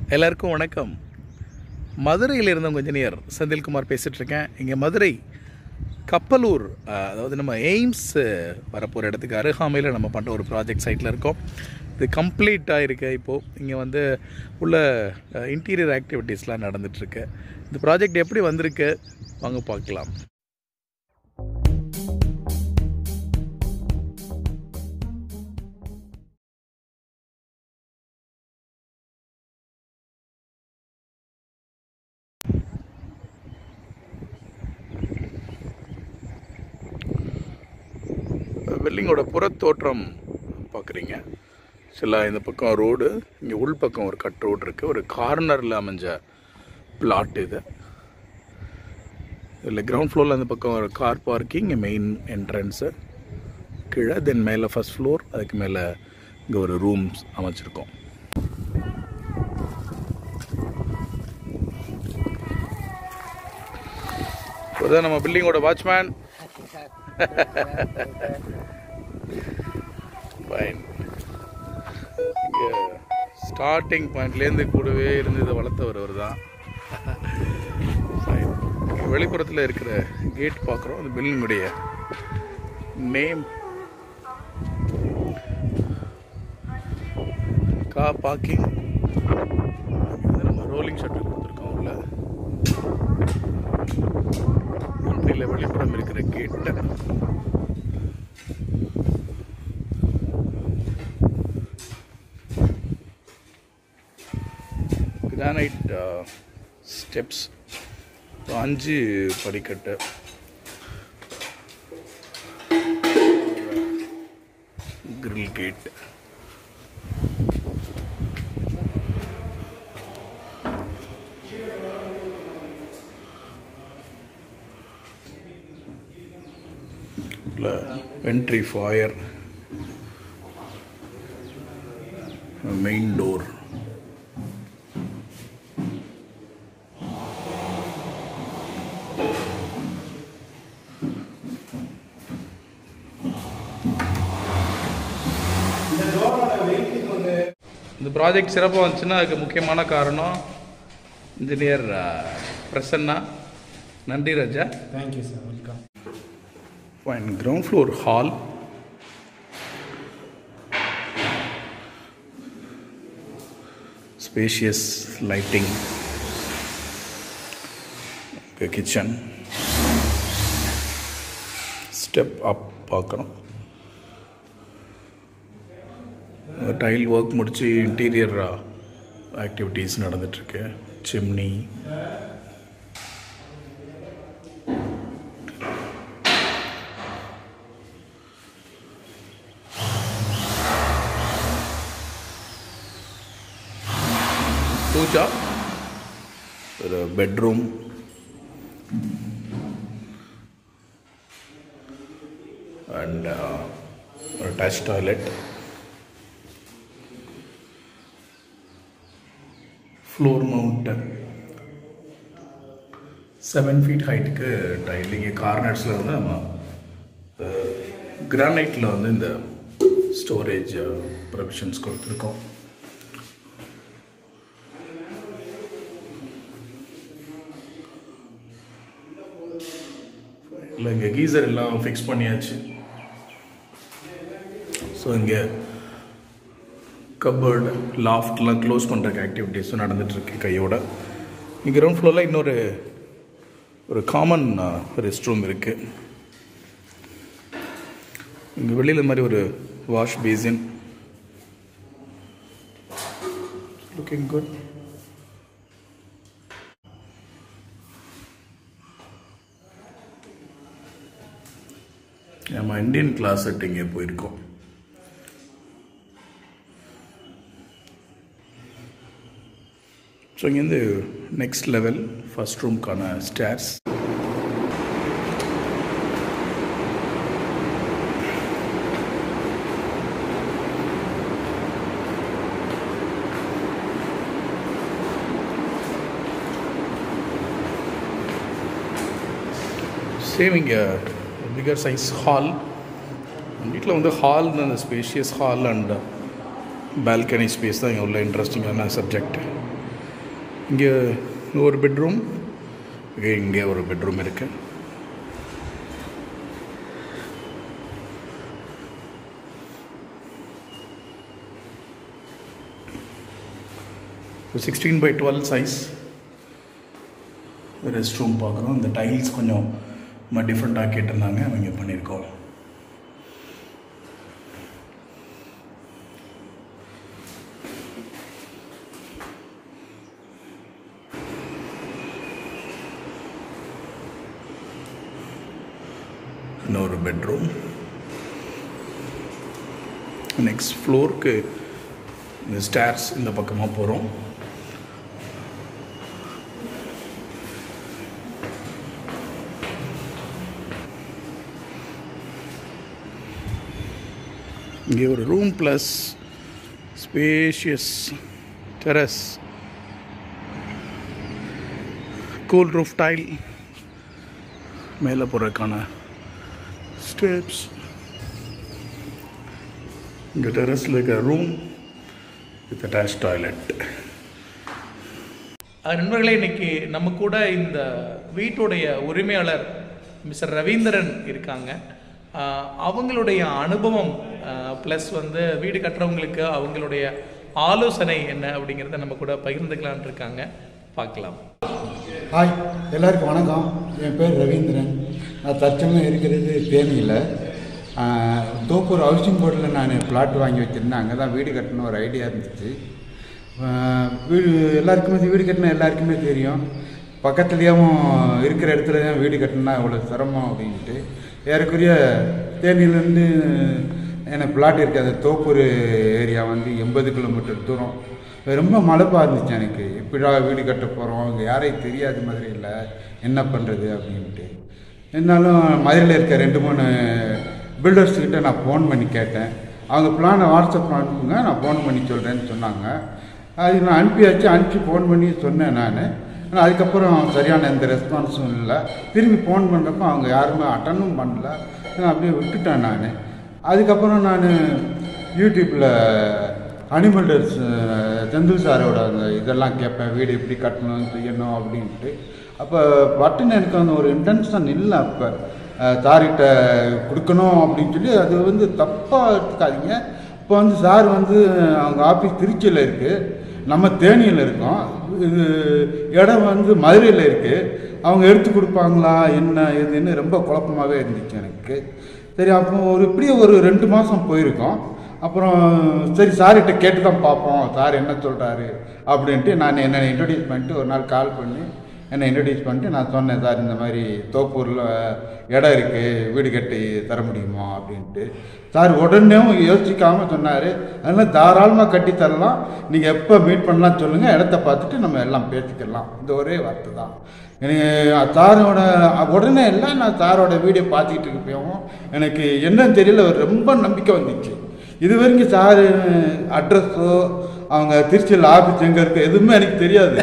எல்லாருக்கும் வணக்கம் மதுரையில் இருந்தவங்க இன்ஜினியர் செந்தில்குமார் பேசிகிட்டு இருக்கேன் இங்கே மதுரை கப்பலூர் அஹ், அதாவது நம்ம எய்ம்ஸ் வரப்போகிற இடத்துக்கு அருகாமையில் நம்ம பண்ணுற ஒரு ப்ராஜெக்ட் சைட்டில் இருக்கோம் இது கம்ப்ளீட்டாக இருக்கு இப்போது இங்கே வந்து உள்ள இன்டீரியர் ஆக்டிவிட்டீஸ்லாம் நடந்துகிட்ருக்கு இந்த ப்ராஜெக்ட் எப்படி வந்திருக்கு வாங்க பார்க்கலாம் பில்டிங்கோட புறத்தோற்றம் பார்க்குறீங்க சில இந்த பக்கம் ரோடு இங்கே உள் பக்கம் ஒரு கட் ரோடு இருக்குது ஒரு கார்னரில் அமைஞ்ச பிளாட் இது இதில் கிரவுண்ட் ஃப்ளோரில் அந்த பக்கம் ஒரு கார் பார்க்கிங் மெயின் என்ட்ரன்ஸு கீழே தென் மேலே ஃபஸ்ட் ஃப்ளோர் அதுக்கு மேலே இங்கே ஒரு ரூம்ஸ் அமைச்சிருக்கோம் இப்போதான் நம்ம பில்டிங்கோட வாட்ச்மேன் ஃபைன் இங்கே ஸ்டார்டிங் பாயிண்ட்லேருந்து கூடவே இருந்து இதை வளர்த்தவர் அவர் தான் ஃபைன் வெளிப்புறத்தில் இருக்கிற கேட் பார்க்குறோம் அந்த பில்டிங்குடைய நேம் கா பார்க்கிங் வந்து நம்ம ரோலிங் ஷட்டர் கொடுத்துருக்கோம் உள்ள கம்பெனியில் வெளிப்புறம் இருக்கிற கேட்டை கிரானைட் ஸ்டெப்ஸ் அஞ்சு படிக்கட்டு grill gate entry foyer main door இந்த ப்ராஜெக்ட் சிறப்பாக வந்துச்சுன்னா அதுக்கு முக்கியமான காரணம் இன்ஜினியர் பிரசன்னா நன்றி Raja thank you sir welcome fine ground floor hall spacious lighting kitchen step up பார்க்குறோம் டைல் ஒர்க் முடித்து இன்டீரியர் ஆக்டிவிட்டீஸ் நடந்துட்டுருக்கு சிம்னி பூஜா ஒரு பெட்ரூம் அண்ட் ஒரு touch toilet floor mountain seven feet ஹைட்டுக்கு டைல் இங்கே கார்னர்ஸில் வந்து நம்ம கிரானைட்டில் வந்து இந்த ஸ்டோரேஜ் ப்ரொவிஷன்ஸ் கொடுத்துருக்கோம் இல்லை இங்கே கீசர் எல்லாம் ஃபிக்ஸ் பண்ணியாச்சு ஸோ இங்கே கப்பர்டு லாஃப்ட்லாம் க்ளோஸ் பண்ணுறக்கு ஆக்டிவிட்டீஸும் நடந்துகிட்ருக்கு கையோட இங்கே கிரவுண்ட் ஃப்ளோரில் இன்னொரு ஒரு காமன் ரெஸ்ட் ரூம் இருக்குது இங்கே வெளியில் மாதிரி ஒரு வாஷ் பேசின் லுக்கிங் குட் நம்ம இந்தியன் கிளாஸட் இங்கே போயிருக்கோம் ஸோ இங்கேருந்து நெக்ஸ்ட் லெவல் ஃபஸ்ட் ரூம்க்கான ஸ்டேர்ஸ் சேம் இங்கே பிகர் சைஸ் ஹால் வீட்டில் வந்து ஹால் அந்த spacious hall and balcony space தான் இங்கே உள்ள இன்ட்ரெஸ்டிங்கான சப்ஜெக்ட் இங்கே ஒரு பெட்ரூம் இங்கே ஒரு பெட்ரூம் இருக்கு sixteen by twelve size rest room பார்க்குறோம் இந்த டைல்ஸ் கொஞ்சம் நம்ம டிஃப்ரெண்ட்டாக கேட்டிருந்தாங்க அவங்க பண்ணியிருக்கோம் இன்னொரு பெட்ரூம் நெக்ஸ்ட் ஃப்ளோருக்கு இந்த ஸ்டேர்ஸ் இந்த பக்கமாக போகிறோம் இங்கே ஒரு room plus spacious terrace cool roof tile மேலே போகிறதுக்கான ஸ்டெப்ஸ் இங்கே டெரஸில் இருக்கிற ரூம் வித் அட்டாச் டாய்லெட் நண்பர்களே இன்னைக்கு நம்ம கூட இந்த வீட்டுடைய உரிமையாளர் மிஸ்டர் ரவீந்திரன் இருக்காங்க ஆஹ் அவங்களுடைய அனுபவம் ப்ளஸ் வந்து வீடு கட்டுறவங்களுக்கு அவங்களுடைய ஆலோசனை என்ன அப்படிங்கிறத நம்ம கூட பகிர்ந்துக்கலான் இருக்காங்க பார்க்கலாம் ஹாய் எல்லாருக்கும் வணக்கம் என் பேர் ரவீந்திரன் நான் தற்சமயம் இருக்கிறது தேனியில் தோப்பூர் ஹவுசிங் போர்டில் நான் பிளாட் வாங்கி வச்சுருந்தேன் அங்கே தான் வீடு கட்டணும் ஒரு ஐடியா இருந்துச்சு ஆஹ் வீடு எல்லாருக்குமே வீடு கட்டினா எல்லாருக்குமே தெரியும் பக்கத்துலேயும் இருக்கிற இடத்துல தான் வீடு கட்டணும்னா இவ்வளோ சிரமம் அப்படின்ட்டு ஏறக்குறைய தேனியிலேருந்து எனக்கு பிளாட் இருக்குது அது தோப்பூர் ஏரியா வந்து எண்பது கிலோமீட்டர் தூரம் ரொம்ப மலைப்பா இருந்துச்சு எனக்கு எப்படிடா வீடு கட்ட போகிறோம் இங்கே யாரையும் தெரியாத மாதிரி இல்லை என்ன பண்ணுறது அப்படின்ட்டு இருந்தாலும் மதுரையில் இருக்க ரெண்டு மூணு பில்டர்ஸ் கிட்ட நான் ஃபோன் பண்ணி கேட்டேன் அவங்க பிளானை வாட்ஸ்அப் அனுப்புங்க நான் ஃபோன் பண்ணி சொல்கிறேன்னு சொன்னாங்க அது நான் அனுப்பியாச்சு அனுப்பிச்சு ஃபோன் பண்ணி சொன்னேன் நான் ஆனால் அதுக்கப்புறம் சரியான எந்த ரெஸ்பான்ஸும் இல்லை திரும்பி ஃபோன் பண்ணுறப்போ அவங்க யாருமே அட்டனும் பண்ணல நான் அப்படியே விட்டுட்டேன் நான் அதுக்கப்புறம் நான் யூடியூப்பில் அனிமல்டர்ஸ் செந்தில் சாரோட அந்த இதெல்லாம் கேட்பேன் வீடு எப்படி கட்டணும் செய்யணும் அப்படின்ட்டு அப்போ பட்டுன்னு எனக்கு அந்த ஒரு இன்டென்ஷன் இல்லை அப்போ சார்கிட்ட கொடுக்கணும் அப்படின்னு சொல்லி அது வந்து தப்பாக எடுத்துக்காதீங்க இப்போ வந்து சார் வந்து அவங்க ஆஃபீஸ் திருச்சியில் இருக்குது நம்ம தேனியில் இருக்கோம் இது இடம் வந்து மதுரையில் இருக்குது அவங்க எடுத்து கொடுப்பாங்களா என்ன ஏதுன்னு ரொம்ப குழப்பமாகவே இருந்துச்சு எனக்கு சரி அப்போ ஒரு இப்படியே ஒரு ரெண்டு மாதம் போயிருக்கோம் அப்புறம் சரி சார்கிட்ட கேட்டு தான் பார்ப்போம் சார் என்ன சொல்கிறாரு அப்படின்ட்டு நான் என்னை இன்ட்ரடியூஸ் பண்ணிட்டு ஒரு நாள் கால் பண்ணி என்னை இன்ட்ரடியூஸ் பண்ணிட்டு நான் சொன்னேன் சார் இந்த மாதிரி தோப்பூரில் இடம் இருக்குது வீடு கட்டி தர முடியுமா அப்படின்ட்டு சார் உடனே யோசிக்காமல் சொன்னார் அதெல்லாம் தாராளமாக கட்டி தரலாம் நீங்கள் எப்போ மீட் பண்ணலாம் சொல்லுங்கள் இடத்த பார்த்துட்டு நம்ம எல்லாம் பேசிக்கலாம் இந்த ஒரே வார்த்தை தான் எனக்கு சாரோட உடனே இல்லை நான் சாரோட வீடியோ பார்த்துக்கிட்டு இருப்போம் எனக்கு என்னன்னு தெரியல ஒரு ரொம்ப நம்பிக்கை வந்துச்சு இது வரைக்கும் சார் அட்ரஸோ அவங்க திருச்சியில் ஆஃபீஸ் எங்கே இருக்கு எதுவுமே எனக்கு தெரியாது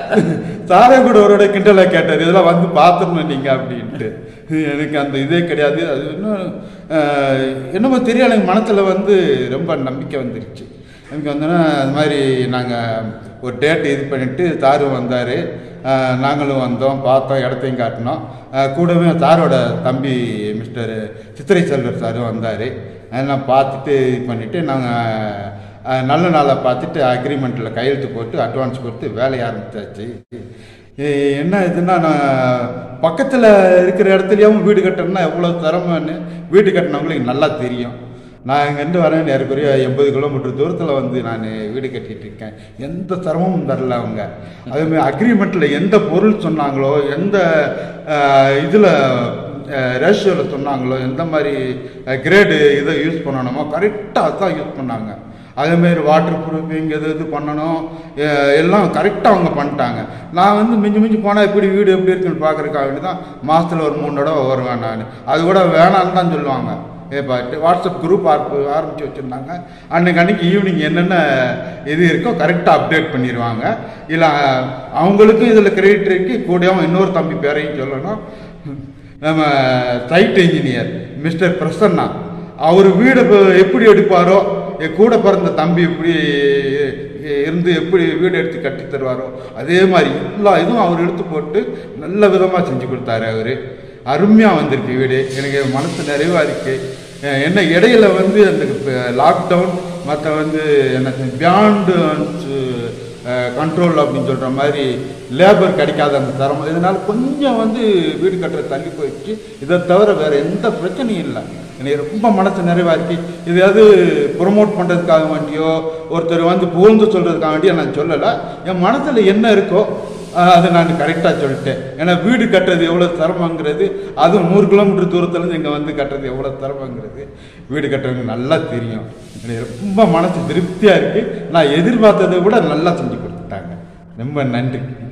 சாரே கூட ஒரு கிண்டலை கேட்டார் இதெல்லாம் வந்து பார்த்துடணும் நீங்கள் அப்படின்ட்டு எனக்கு அந்த இதே கிடையாது அது இன்னும் அஹ், என்னமோ தெரியல எனக்கு மனசில் வந்து ரொம்ப நம்பிக்கை வந்துருச்சு எனக்கு வந்தோன்னா அது மாதிரி நாங்கள் ஒரு டேட் இது பண்ணிவிட்டு சாரும் வந்தார் நாங்களும் வந்தோம் பார்த்தோம் இடத்தையும் காட்டினோம் அஹ், கூடவே சாரோட தம்பி மிஸ்டர் சித்திரை செல்வர் சாரும் வந்தார் அதெல்லாம் பார்த்துட்டு இது பண்ணிவிட்டு நாங்கள் நல்ல நாளை பார்த்துட்டு அக்ரிமெண்ட்டில் கையெழுத்து போட்டு அட்வான்ஸ் கொடுத்து வேலையை ஆரம்பிச்சாச்சு எ- என்ன இதுன்னா நான் பக்கத்தில் இருக்கிற இடத்துலையும் வீடு கட்டணும்னா எவ்வளோ சிரமம்னு வீடு கட்டினவங்களுக்கு நல்லா தெரியும் நான் இங்கேருந்து வரேன் ஏறக்குறைய எண்பது கிலோமீட்டர் தூரத்தில் வந்து நான் வீடு கட்டிட்டு இருக்கேன் எந்த சிரமமும் தரல அவங்க அதேமாதிரி அக்ரிமெண்ட்டில் எந்த பொருள் சொன்னாங்களோ எந்த இதில் ரேஷியோவில் சொன்னாங்களோ எந்த மாதிரி கிரேடு இதை யூஸ் பண்ணணுமோ கரெக்டாக தான் யூஸ் பண்ணாங்க அதேமாரி வாட்டர் ப்ரூஃபிங் எது இது பண்ணணும் எ- எல்லாம் கரெக்டாக அவங்க பண்ணிட்டாங்க நான் வந்து மிஞ்சி மிஞ்சி போனால் எப்படி வீடு எப்படி இருக்குன்னு பார்க்குறக்காக வேண்டி தான் மாதத்தில் ஒரு மூணு தடவை வருவேன் நான் அது கூட வேணான்னு தான் சொல்லுவாங்க ஏ பாட்டு வாட்ஸ்அப் குரூப் ஆரம்பித்து வச்சுருந்தாங்க அன்னைக்கு அன்னைக்கு ஈவினிங் என்னென்ன இது இருக்கோ கரெக்டாக அப்டேட் பண்ணிடுவாங்க இல்லை அவங்களுக்கும் இதில் கிரெடிட் இருக்கு கூடவும் இன்னொரு தம்பி பேரையும் சொல்லணும் நம்ம சைட் இன்ஜினியர் மிஸ்டர் பிரசன்னா அவர் வீடை இப்ப எப்படி எடுப்பாரோ என் கூட பிறந்த தம்பி இப்படி இருந்து எப்படி வீடு எடுத்து கட்டி தருவாரோ அதே மாதிரி எல்லா இதுவும் அவர் எடுத்து போட்டு நல்ல விதமாக செஞ்சு கொடுத்தாரு அவர் அருமையாக வந்திருக்கு வீடு எனக்கு மனசு நிறைவாக இருக்கு அஹ் என்ன இடையில வந்து அந்த லாக்டவுன் மற்ற வந்து என்ன பியாண்டு கண்ட்ரோல் அப்படின்னு சொல்கிற மாதிரி லேபர் கிடைக்காத அந்த தரம் இதனால் கொஞ்சம் வந்து வீடு கட்டுற தள்ளி போயிடுச்சு இதை தவிர வேறு எந்த பிரச்சனையும் இல்லை எனக்கு ரொம்ப மனசு நிறைவா இருக்கு இதையாவது ப்ரொமோட் பண்ணுறதுக்காக வேண்டியோ ஒருத்தர் வந்து புகழ்ந்து சொல்கிறதுக்காக வேண்டியோ நான் சொல்லலை என் மனசில் என்ன இருக்கோ ஆஹ் அதை நான் கரெக்டாக சொல்லிட்டேன் ஏன்னா வீடு கட்டுறது எவ்வளோ சிரமங்கிறது அதுவும் நூறு கிலோமீட்டர் தூரத்துலேருந்து இங்கே வந்து கட்டுறது எவ்வளோ சிரமங்கிறது வீடு கட்டுறதுக்கு நல்லா தெரியும் எனக்கு ரொம்ப மனசு திருப்தியாக இருக்குது நான் எதிர்பார்த்ததை விட நல்லா செஞ்சு கொடுத்துட்டாங்க ரொம்ப நன்றி